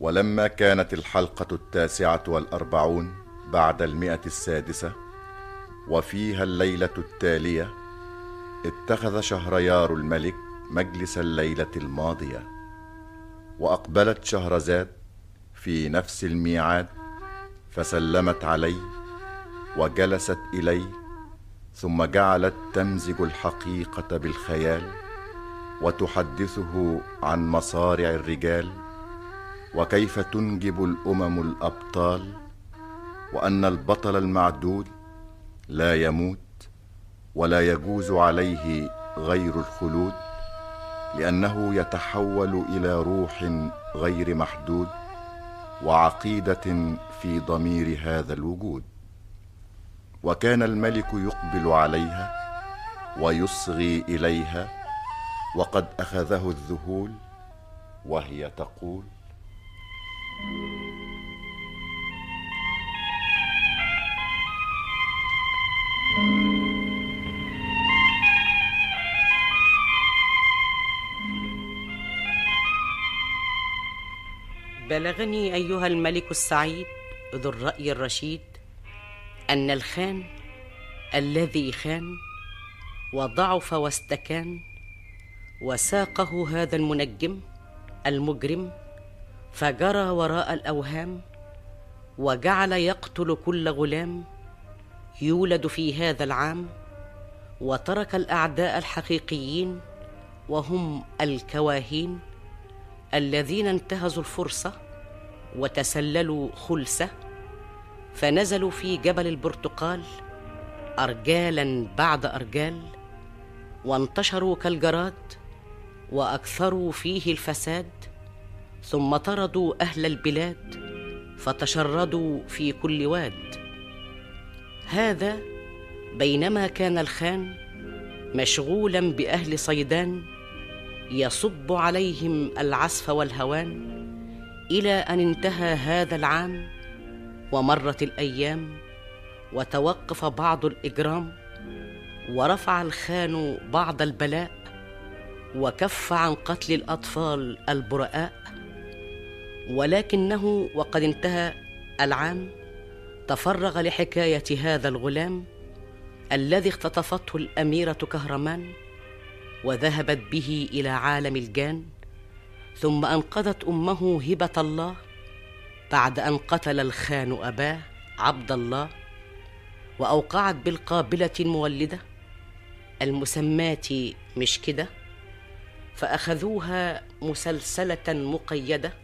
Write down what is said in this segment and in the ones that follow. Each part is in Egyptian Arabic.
ولما كانت الحلقة التاسعة والأربعون بعد المئة السادسة وفيها الليلة التالية اتخذ شهريار الملك مجلس الليلة الماضية وأقبلت شهرزاد في نفس الميعاد فسلمت عليه وجلست إليه ثم جعلت تمزج الحقيقة بالخيال وتحدثه عن مصارع الرجال وكيف تنجب الامم الابطال وان البطل المعدود لا يموت ولا يجوز عليه غير الخلود لانه يتحول الى روح غير محدود وعقيده في ضمير هذا الوجود وكان الملك يقبل عليها ويصغي اليها وقد اخذه الذهول وهي تقول بلغني ايها الملك السعيد ذو الراي الرشيد ان الخان الذي خان وضعف واستكان وساقه هذا المنجم المجرم فجرى وراء الاوهام وجعل يقتل كل غلام يولد في هذا العام وترك الاعداء الحقيقيين وهم الكواهين الذين انتهزوا الفرصه وتسللوا خلسه فنزلوا في جبل البرتقال ارجالا بعد ارجال وانتشروا كالجراد واكثروا فيه الفساد ثم طردوا اهل البلاد فتشردوا في كل واد هذا بينما كان الخان مشغولا باهل صيدان يصب عليهم العسف والهوان الى ان انتهى هذا العام ومرت الايام وتوقف بعض الاجرام ورفع الخان بعض البلاء وكف عن قتل الاطفال البرآء ولكنه وقد انتهى العام تفرغ لحكايه هذا الغلام الذي اختطفته الاميره كهرمان وذهبت به الى عالم الجان ثم انقذت امه هبه الله بعد ان قتل الخان اباه عبد الله واوقعت بالقابله المولده المسماه مش كده فاخذوها مسلسله مقيده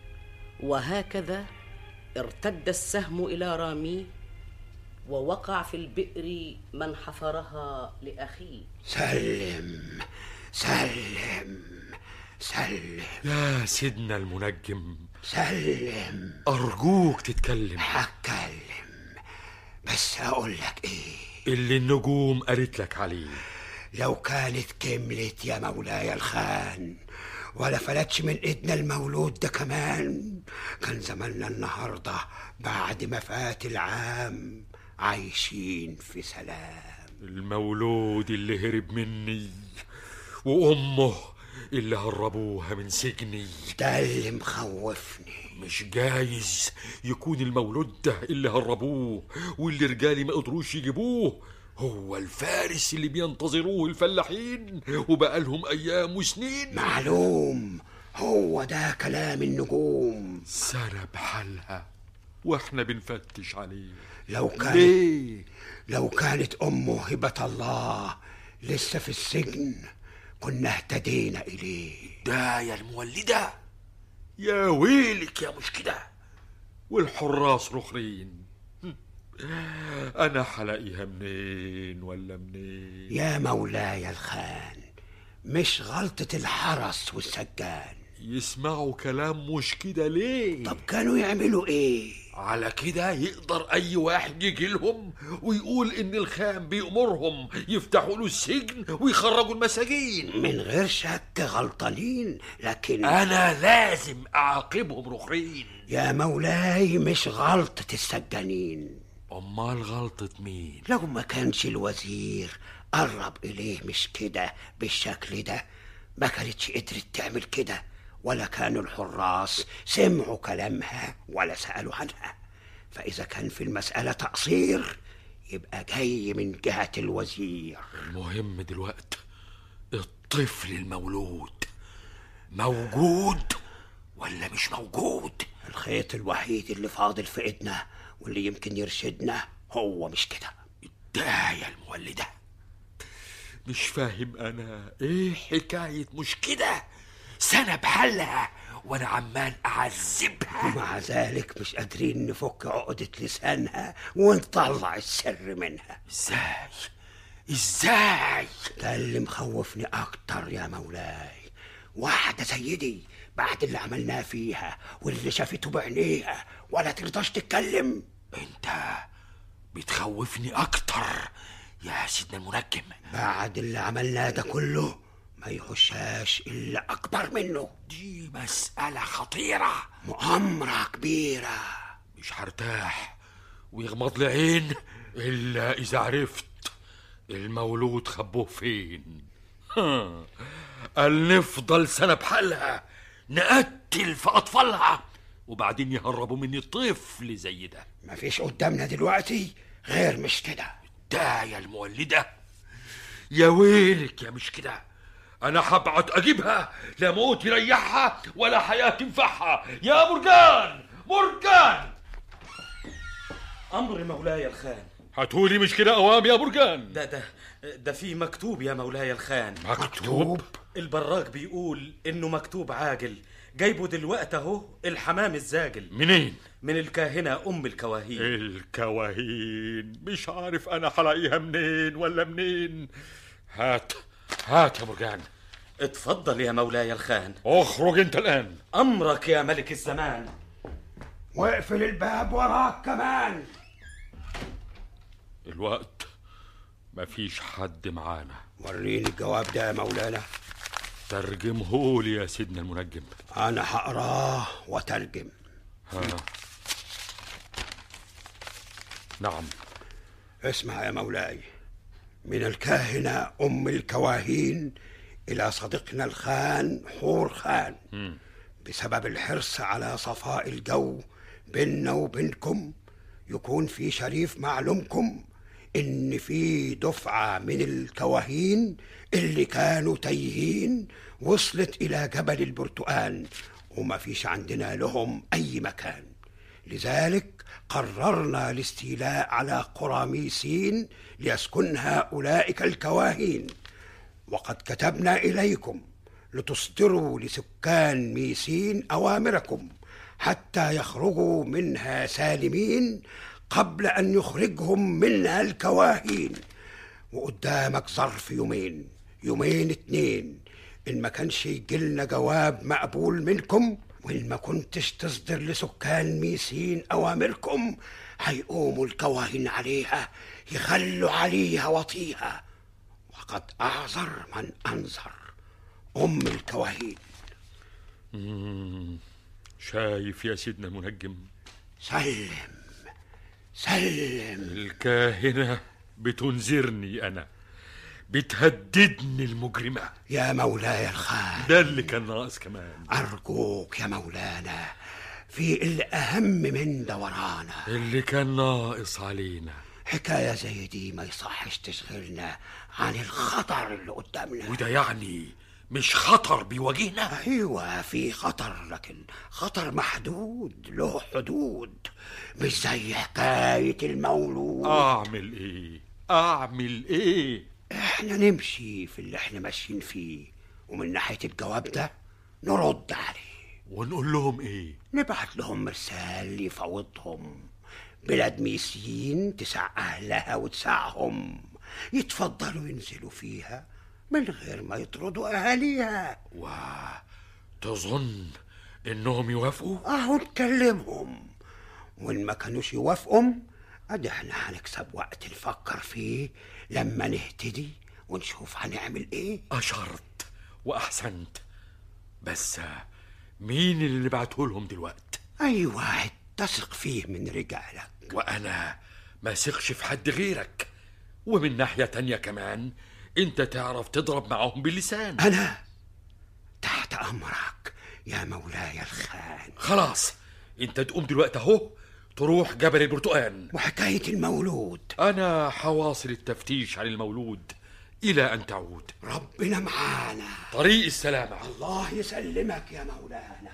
وهكذا ارتد السهم الى راميه ووقع في البئر من حفرها لاخيه سلم سلم سلم يا سيدنا المنجم سلم أرجوك تتكلم هتكلم بس أقول لك إيه اللي النجوم قالت لك عليه لو كانت كملت يا مولاي الخان ولا فلتش من ايدنا المولود ده كمان كان زماننا النهارده بعد ما فات العام عايشين في سلام المولود اللي هرب مني وأمه اللي هربوها من سجني ده اللي مخوفني مش جايز يكون المولود ده اللي هربوه واللي رجالي ما قدروش يجيبوه هو الفارس اللي بينتظروه الفلاحين وبقالهم أيام وسنين معلوم هو ده كلام النجوم سنة بحالها واحنا بنفتش عليه لو كانت ليه لو كانت أمه هبة الله لسه في السجن كنا اهتدينا إليه ده يا المولدة يا ويلك يا مش كده والحراس رخرين أنا حلاقيها منين ولا منين يا مولاي الخان مش غلطة الحرس والسجان يسمعوا كلام مش كده ليه طب كانوا يعملوا ايه على كده يقدر أي واحد يجي لهم ويقول إن الخان بيأمرهم يفتحوا له السجن ويخرجوا المساجين من غير شك غلطانين لكن أنا لازم أعاقبهم رخرين يا مولاي مش غلطة السجانين أمال غلطة مين لو ما كانش الوزير قرب إليه مش كده بالشكل ده ما كانتش قدرت تعمل كده ولا كانوا الحراس سمعوا كلامها ولا سألوا عنها فإذا كان في المسألة تقصير يبقى جاي من جهة الوزير المهم دلوقتي الطفل المولود موجود ولا مش موجود الخيط الوحيد اللي فاضل في ايدنا واللي يمكن يرشدنا هو مش كده الداية المولدة مش فاهم أنا إيه حكاية مش كده سنة بحالها وأنا عمال أعذبها ومع ذلك مش قادرين نفك عقدة لسانها ونطلع السر منها إزاي إزاي ده اللي مخوفني أكتر يا مولاي واحدة زي دي بعد اللي عملناه فيها واللي شافته بعينيها ولا ترضاش تتكلم أنت بتخوفني أكتر يا سيدنا المنجم بعد اللي عملناه ده كله ما يخشاش إلا أكبر منه دي مسألة خطيرة مؤامرة كبيرة مش هرتاح ويغمض لي عين إلا إذا عرفت المولود خبوه فين ها، قال نفضل سنة بحالها نقتل في أطفالها وبعدين يهربوا مني طفل زي ده مفيش قدامنا دلوقتي غير مش كده داية المولدة يا ويلك يا مش كده أنا هبعت أجيبها لا موت يريحها ولا حياة تنفعها يا مرجان مرجان أمر مولاي الخان هاتولي مش كده أوام يا مرجان ده ده ده في مكتوب يا مولاي الخان مكتوب البراق بيقول إنه مكتوب عاجل جايبه دلوقتي أهو الحمام الزاجل منين من الكاهنة أم الكواهين الكواهين مش عارف أنا هلاقيها منين ولا منين هات هات يا مرجان اتفضل يا مولاي الخان اخرج انت الآن أمرك يا ملك الزمان واقفل الباب وراك كمان الوقت مفيش حد معانا وريني الجواب ده يا مولانا ترجمهولي يا سيدنا المنجم أنا هقراه وترجم ها. نعم اسمع يا مولاي من الكاهنة أم الكواهين إلى صديقنا الخان حور خان بسبب الحرص على صفاء الجو بيننا وبينكم يكون في شريف معلومكم إن في دفعة من الكواهين اللي كانوا تايهين وصلت إلى جبل البرتقال وما فيش عندنا لهم أي مكان لذلك قررنا الاستيلاء على قرى ميسين ليسكنها أولئك الكواهين وقد كتبنا إليكم لتصدروا لسكان ميسين أوامركم حتى يخرجوا منها سالمين قبل أن يخرجهم منها الكواهين وقدامك ظرف يومين يومين اتنين إن ما كانش يجيلنا جواب مقبول منكم وإن ما كنتش تصدر لسكان ميسين أوامركم هيقوموا الكواهن عليها يخلوا عليها وطيها وقد أعذر من أنذر أم الكواهين شايف يا سيدنا المنجم سلم سلم الكاهنة بتنذرني أنا بتهددني المجرمة يا مولاي الخان ده اللي كان ناقص كمان أرجوك يا مولانا في اللي أهم من ده ورانا اللي كان ناقص علينا حكاية زي دي ما يصحش تشغلنا عن الخطر اللي قدامنا وده يعني مش خطر بيواجهنا أيوة في خطر لكن خطر محدود له حدود مش زي حكاية المولود أعمل إيه أعمل إيه احنا نمشي في اللي احنا ماشيين فيه ومن ناحية الجواب ده نرد عليه ونقول لهم إيه نبعت لهم مرسال يفوضهم بلاد ميسين تسع أهلها وتسعهم يتفضلوا ينزلوا فيها من غير ما يطردوا أهاليها تظن إنهم يوافقوا أهو نكلمهم وإن ما كانوش يوافقوا أدي احنا هنكسب وقت نفكر فيه لما نهتدي ونشوف هنعمل إيه أشرت وأحسنت بس مين اللي نبعته لهم دلوقتي أي واحد تثق فيه من رجالك وأنا ما ثقش في حد غيرك ومن ناحية تانية كمان أنت تعرف تضرب معاهم باللسان أنا تحت أمرك يا مولاي الخان خلاص انت تقوم دلوقتي اهو تروح جبل البرتقال وحكاية المولود انا حواصل التفتيش عن المولود الى ان تعود ربنا معانا طريق السلامه الله يسلمك يا مولانا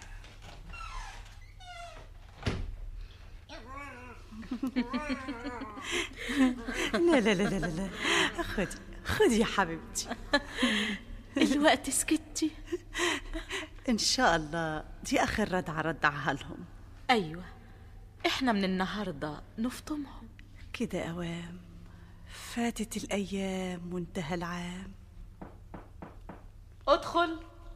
لا لا لا لا لا لا خدي خدي يا حبيبتي الوقت سكتي ان شاء الله دي اخر ردعه ردعها لهم ايوه احنا من النهارده نفطمهم كده اوام فاتت الايام وانتهى العام ادخل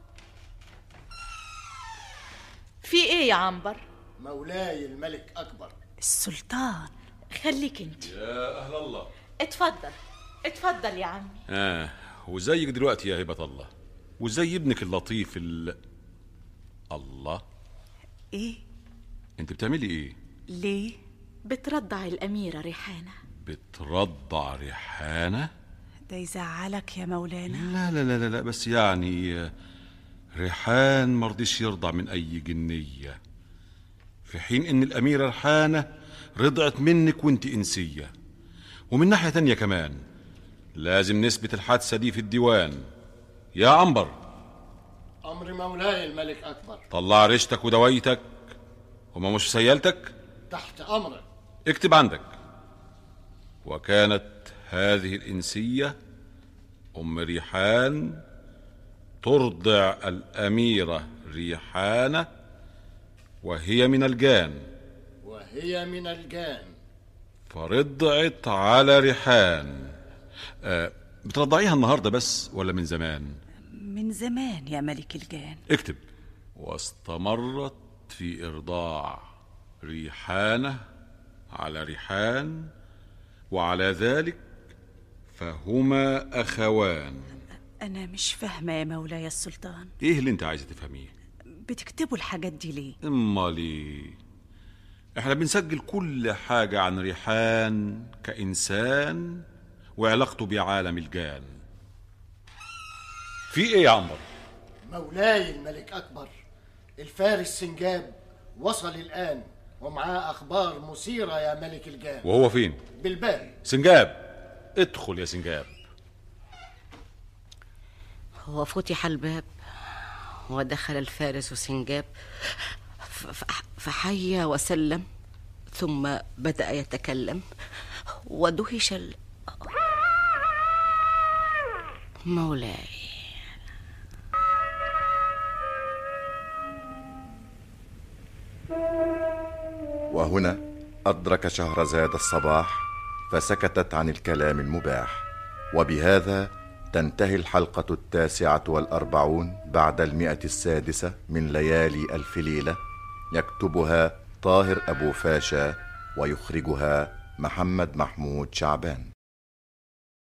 في ايه يا عنبر مولاي الملك أكبر السلطان خليك انت يا أهل الله اتفضل اتفضل يا عمي آه وزيك دلوقتي يا هبة الله وزي ابنك اللطيف ال... الله ايه انت بتعملي ايه ليه بترضع الأميرة ريحانة بترضع ريحانة ده يزعلك يا مولانا لا لا لا لا, لا بس يعني آه، ريحان مرضيش يرضع من اي جنية في حين ان الاميرة ريحانة رضعت منك وانت انسية ومن ناحية تانية كمان لازم نثبت الحادثة دي في الديوان يا عنبر أمر مولاي الملك أكبر طلع ريشتك ودوايتك هما مش سيالتك تحت أمرك اكتب عندك وكانت هذه الإنسية أم ريحان ترضع الأميرة ريحانة وهي من الجان وهي من الجان فرضعت على ريحان آه بترضعيها النهاردة بس ولا من زمان من زمان يا ملك الجان اكتب واستمرت في إرضاع ريحانة على ريحان وعلى ذلك فهما أخوان انا مش فاهمه يا مولاي السلطان إيه اللي أنت عايزة تفهميه؟ بتكتبوا الحاجات دي ليه امال ايه احنا بنسجل كل حاجة عن ريحان كإنسان وعلاقته بعالم الجان في ايه يا عمر مولاي الملك أكبر الفارس سنجاب وصل الآن ومعاه أخبار مثيرة يا ملك الجان وهو فين بالبال سنجاب ادخل يا سنجاب وفتح الباب ودخل الفارس سنجاب ف- ف- فحيا وسلم ثم بدأ يتكلم ودهش ال... مولاي وهنا أدرك شهرزاد الصباح فسكتت عن الكلام المباح وبهذا تنتهي الحلقة التاسعة والأربعون بعد المئة السادسة من ليالي ألف ليلة يكتبها طاهر أبو فاشا ويخرجها محمد محمود شعبان